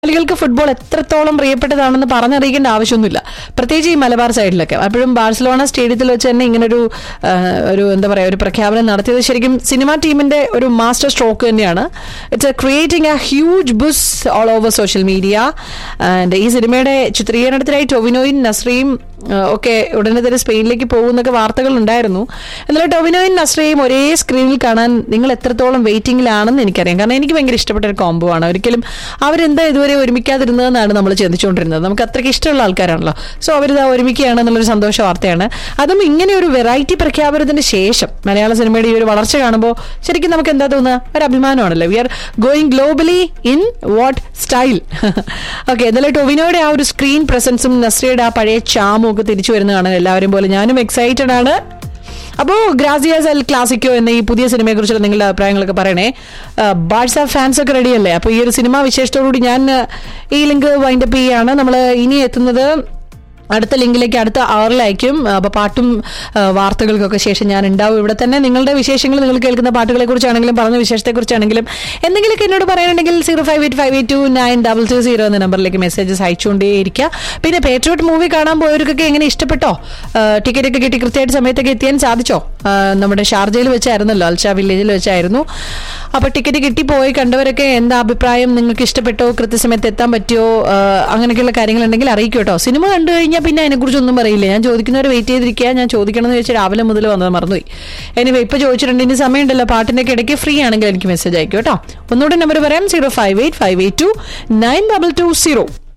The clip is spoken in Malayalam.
മലയാളികൾക്ക് ഫുട്ബോൾ എത്രത്തോളം പ്രിയപ്പെട്ടതാണെന്ന് പറഞ്ഞറിയിക്കേണ്ട ആവശ്യമൊന്നുമില്ല പ്രത്യേകിച്ച് ഈ മലബാർ സൈഡിലൊക്കെ അപ്പോഴും ബാഴ്സലോണ സ്റ്റേഡിയത്തിൽ വെച്ച് തന്നെ ഇങ്ങനൊരു ആ, ഒരു എന്താ പറയുക ഒരു പ്രഖ്യാപനം നടത്തിയത് ശരിക്കും സിനിമാ ടീമിന്റെ ഒരു മാസ്റ്റർ സ്ട്രോക്ക് തന്നെയാണ് it's creating a huge buzz all over social media and ഈ സിനിമയുടെ ചിത്രീകരണത്തിനായി ടൊവിനോയും നസ്രിയും ആ, ഒക്കെ ഉടനെ തന്നെ സ്പെയിനിലേക്ക് പോകുന്നൊക്കെ വാർത്തകൾ ഉണ്ടായിരുന്നു എന്നാൽ ടൊവിനോയും നസ്രയും ഒരേ സ്ക്രീനിൽ കാണാൻ നിങ്ങൾ എത്രത്തോളം വെയിറ്റിംഗിലാണെന്ന് എനിക്കറിയാം കാരണം എനിക്ക് ഭയങ്കര ഇഷ്ടപ്പെട്ട ഒരു കോംബോ ആണ് ഒരിക്കലും അവരെന്താ ഇതുവരെ ഒരുമിക്കാതിരുന്നതെന്നാണ് നമ്മൾ ചിന്തിച്ചുകൊണ്ടിരുന്നത് നമുക്ക് അത്രയ്ക്ക് ഇഷ്ടമുള്ള ആൾക്കാരാണല്ലോ സോ അവരിതാ ഒരുമിക്കുകയാണ് എന്നുള്ളൊരു സന്തോഷ വാർത്തയാണ് അതും ഇങ്ങനെ ഒരു വെറൈറ്റി പ്രഖ്യാപനത്തിന് ശേഷം മലയാള സിനിമയുടെ ഈ ഒരു വളർച്ച കാണുമ്പോൾ ശരിക്കും നമുക്ക് എന്താ തോന്നുക ഒരു അഭിമാനമാണല്ലോ we are going globally in what style okay എന്നാലും ടൊവിനോയുടെ ആ ഒരു സ്ക്രീൻ പ്രസൻസും നസ്രിയുടെ ആ പഴയ ചാമും ഒക്കെ തിരിച്ചു വരുന്നതാണ് എല്ലാവരും പോലെ ഞാനും എക്സൈറ്റഡ് ആണ് അപ്പോൾ ഗ്രാസിയാസ് എൽ ക്ലാസിക്കോ എന്ന ഈ പുതിയ സിനിമയെ കുറിച്ചുള്ള നിങ്ങളുടെ അഭിപ്രായങ്ങളൊക്കെ പറയണേ ബാഴ്സ ഫാൻസ് ഒക്കെ റെഡിയല്ലേ അപ്പോൾ ഈ ഒരു സിനിമ വിശേഷത്തോടുകൂടി ഞാൻ ആ, ഈ ലിങ്ക് വൈൻഡപ്പ് ചെയ്യാണ് നമ്മൾ ഇനി എത്തുന്നത് അടുത്ത ലിങ്കിലേക്ക് അടുത്ത അവറിലായിരിക്കും അപ്പോൾ പാട്ടും ആ, വാർത്തകൾക്കൊക്കെ ശേഷം ഞാൻ ഉണ്ടാവും ഇവിടെ തന്നെ നിങ്ങളുടെ വിശേഷങ്ങൾ നിങ്ങൾ കേൾക്കുന്ന പാട്ടുകളെ കുറിച്ചാണെങ്കിലും പറഞ്ഞ വിശേഷത്തെക്കുറിച്ചാണെങ്കിലും എന്തെങ്കിലുമൊക്കെ എന്നോട് പറയാനുണ്ടെങ്കിൽ zero five eight five eight two nine double two zero എന്ന നമ്പറിലേക്ക് മെസ്സേജസ് അയച്ചുകൊണ്ടേയിരിക്കുക പിന്നെ പേട്രിയോട്ട് മൂവി കാണാൻ പോയവർക്കൊക്കെ എങ്ങനെ ഇഷ്ടപ്പെട്ടോ ടിക്കറ്റ് ഒക്കെ കിട്ടി കൃത്യമായിട്ട് സമയത്തൊക്കെ എത്തിയാൻ സാധിച്ചോ ആ, നമ്മുടെ ഷാർജയിൽ വെച്ചായിരുന്നല്ലോ അൽഷ വില്ലേജിൽ വെച്ചായിരുന്നു അപ്പൊ ടിക്കറ്റ് കിട്ടി പോയി കണ്ടവരൊക്കെ എന്താ അഭിപ്രായം നിങ്ങൾക്ക് ഇഷ്ടപ്പെട്ടോ കൃത്യസമയത്ത് എത്താൻ പറ്റിയോ ആ, അങ്ങനെയൊക്കെയുള്ള കാര്യങ്ങളുണ്ടെങ്കിൽ അറിയിക്കും കേട്ടോ സിനിമ കണ്ടു കഴിഞ്ഞാൽ പിന്നെ അതിനെക്കുറിച്ചൊന്നും പറയില്ല ഞാൻ ചോദിക്കുന്നവരെ വെയിറ്റ് ചെയ്തിരിക്കുക ഞാൻ ചോദിക്കണമെന്ന് വെച്ചാൽ രാവിലെ മുതൽ വന്നത് മറന്നുപോയി എനിവേ ഇപ്പൊ ചോദിച്ചിട്ടുണ്ട് ഇനി സമയമുണ്ടല്ലോ പാട്ടിന്റെ ഒക്കെ ഇടയ്ക്ക് ഫ്രീ ആണെങ്കിൽ എനിക്ക് മെസ്സേജ് അയക്കും കേട്ടോ ഒന്നുകൂടെ നമ്പർ പറയാം zero five eight five eight two nine double two zero